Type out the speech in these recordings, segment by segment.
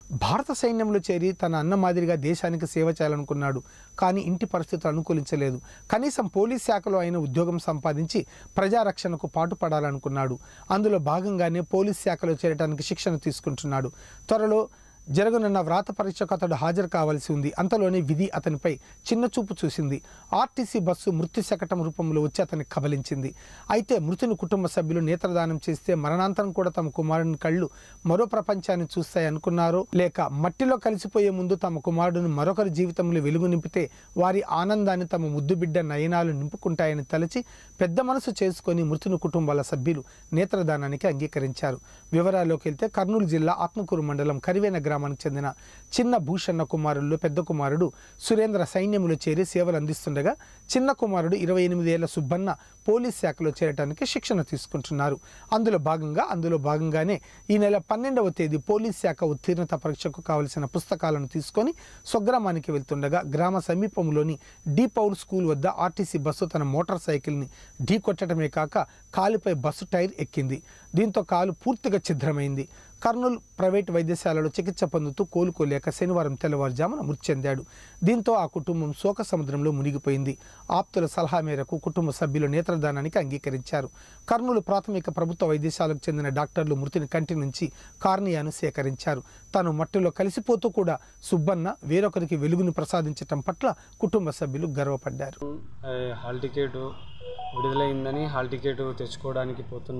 భారత సైన్యంలో చేరి తన అన్న మాదిరిగా దేశానికి సేవ చేయాలనుకున్నాడు కానీ ఇంటి పరిస్థితులు అనుకూలించలేదు కనీసం పోలీస్ శాఖలో అయిన ఉద్యోగం సంపాదించి ప్రజారక్షణకు పాటుపడాలనుకున్నాడు అందులో భాగంగానే పోలీస్ శాఖలో చేరడానికి శిక్షణ తీసుకుంటున్నాడు త్వరలో జరగనున్న వ్రాత పరీక్షకు అతడు హాజరు కావాల్సి ఉంది అంతలోనే విధి అతనిపై చిన్న చూపు చూసింది ఆర్టీసీ బస్సు మృత్యు శకటం రూపంలో వచ్చి అతన్ని కబలించింది అయితే మృతుని కుటుంబ సభ్యులు నేత్రదానం చేస్తే మరణాంతరం కూడా తమ కుమారుని కళ్ళు మరో ప్రపంచాన్ని చూస్తాయి అనుకున్నారో లేక మట్టిలో కలిసిపోయే ముందు తమ కుమారుడును మరొకరి జీవితంలో వెలుగు నింపితే వారి ఆనందాన్ని తమ ముద్దు బిడ్డ నయనాలు నింపుకుంటాయని తలచి పెద్ద మనసు చేసుకొని మృతుని కుటుంబాల సభ్యులు నేత్రదానానికి అంగీకరించారు వివరాల్లోకి వెళ్తే కర్నూలు జిల్లా ఆత్మకూరు మండలం కరివేన గ్రామానికి చెందిన చిన్న భూషణ కుమారుల్లో పెద్ద కుమారుడు సురేంద్ర సైన్యములో చేరి సేవలు అందిస్తుండగా చిన్న కుమారుడు ఇరవై ఎనిమిది ఏళ్ల సుబ్బన్న పోలీస్ శాఖలో చేరడానికి శిక్షణ తీసుకుంటున్నారు అందులో భాగంగా అందులో భాగంగానే ఈ నెల పన్నెండవ తేదీ పోలీస్ శాఖ ఉత్తీర్ణత పరీక్షకు కావలసిన పుస్తకాలను తీసుకొని స్వగ్రామానికి వెళ్తుండగా గ్రామ సమీపంలోని డీ పౌల్ స్కూల్ వద్ద ఆర్టీసీ బస్సు తన మోటార్ సైకిల్ని ఢీ కొట్టడమే కాక కాలుపై బస్సు టైర్ ఎక్కింది దీంతో కాలు పూర్తిగా ఛిద్రమైంది కర్నూలు ప్రైవేట్ వైద్యశాలలో చికిత్స పొందుతూ కోలుకోలేక శనివారం తెల్లవారుజామున మృతి చెందాడు దీంతో ఆ కుటుంబం శోక సముద్రంలో మునిగిపోయింది ఆప్తుల సలహా మేరకు కుటుంబ సభ్యులు నేత్రదానానికి అంగీకరించారు కర్నూలు ప్రాథమిక ప్రభుత్వ వైద్యశాలకు చెందిన డాక్టర్లు మృతిని కంటి నుంచి కార్నియాను సేకరించారు తాను మట్టిలో కలిసిపోతూ కూడా సుబ్బన్న వేరొకరికి వెలుగును ప్రసాదించటం పట్ల కుటుంబ సభ్యులు గర్వపడ్డారు ఆ, హాల్ టికెట్ విడుదలైందని హాల్ టికెట్ తెచ్చుకోవడానికి పోతున్న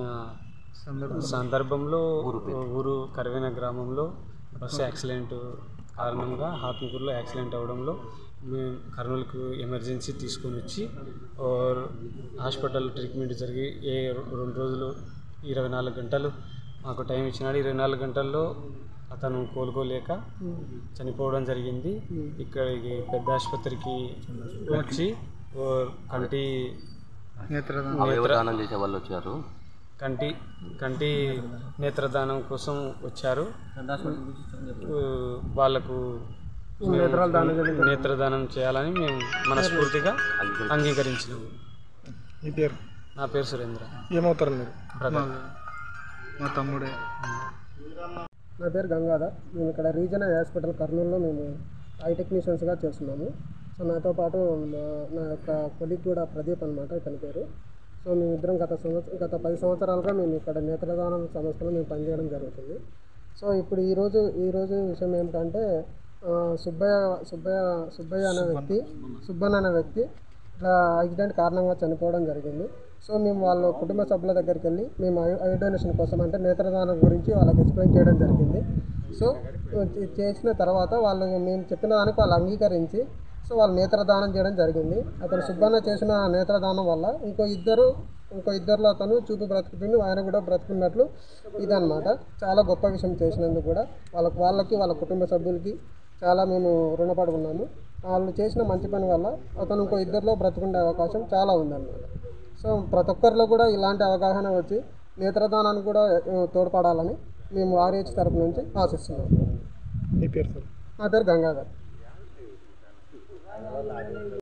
సందర్భంలో ఊరు కరవేన గ్రామంలో బస్సు యాక్సిడెంట్ కారణంగా హాత్మకూరులో యాక్సిడెంట్ అవడంలో మేము కర్నూలుకు ఎమర్జెన్సీ తీసుకొని వచ్చి ఓర్ హాస్పిటల్ ట్రీట్మెంట్ జరిగి ఏ రెండు రోజులు ఇరవై నాలుగు గంటలు మాకు టైం ఇచ్చినాడు ఇరవై నాలుగు గంటల్లో అతను కోలుకోలేక చనిపోవడం జరిగింది ఇక్కడికి పెద్ద ఆసుపత్రికి వచ్చి ఓ కంటి అవయవదానం చేసే వాళ్ళు వచ్చారు కంటి కంటి నేత్రదానం కోసం వచ్చారు ఊ, వాళ్ళకు నేత్రదానం చేయాలని మేము మనస్ఫూర్తిగా అంగీకరించినాము మీ పేరు నా పేరు సురేంద్ర ఏమవుతారు మీరు బ్రదర్ మా తమ్ముడే నా పేరు గంగాధర్ మేము ఇక్కడ రీజనల్ హాస్పిటల్ కర్నూలులో మేము ఐ టెక్నీషియన్స్గా చేస్తున్నాము సో నాతో పాటు మా నా యొక్క కొలీగ్ కూడా ప్రదీప్ అనమాట ఇతని పేరు సో మేమిద్దరం గత సంవత్సరం గత పది సంవత్సరాలుగా మేము ఇక్కడ నేత్రదానం సంస్థలో మేము పనిచేయడం జరుగుతుంది సో ఇప్పుడు ఈరోజు ఈరోజు విషయం ఏమిటంటే ఆ, సుబ్బయ్య సుబ్బయ్య సుబ్బయ్య అనే వ్యక్తి సుబ్బన్ అనే వ్యక్తి ఇట్లా యాక్సిడెంట్ కారణంగా చనిపోవడం జరిగింది సో మేము వాళ్ళ కుటుంబ సభ్యుల దగ్గరికి వెళ్ళి మేము ఐ ఐ డొనేషన్ కోసం అంటే నేత్రదానం గురించి వాళ్ళకి ఎక్స్ప్లెయిన్ చేయడం జరిగింది సో ఇది చేసిన తర్వాత వాళ్ళు మేము చెప్పిన దానికి వాళ్ళు అంగీకరించి సో వాళ్ళు నేత్రదానం చేయడం జరిగింది అతను సుబ్బన్న చేసిన నేత్రదానం వల్ల ఇంకో ఇద్దరు ఇంకో ఇద్దరిలో అతను చూపు బ్రతుకుతుంది ఆయన కూడా బ్రతుకున్నట్లు ఇదన్నమాట చాలా గొప్ప విషయం చేసినందుకు కూడా వాళ్ళకి వాళ్ళకి వాళ్ళ కుటుంబ సభ్యులకి చాలా మేము రుణపడి ఉన్నాము వాళ్ళు చేసిన మంచి పని వల్ల అతను ఇంకో ఇద్దరిలో బ్రతుకుండే అవకాశం చాలా ఉందన్నమాట సో ప్రతి ఒక్కరిలో కూడా ఇలాంటి అవగాహన వచ్చి నేత్రదానానికి కూడా ఆ, తోడ్పడాలని మేము ఆర్హెచ్ తరపు నుంచి ఆశిస్తున్నాం మీ పేరు సార్ నా పేరు గంగాధర్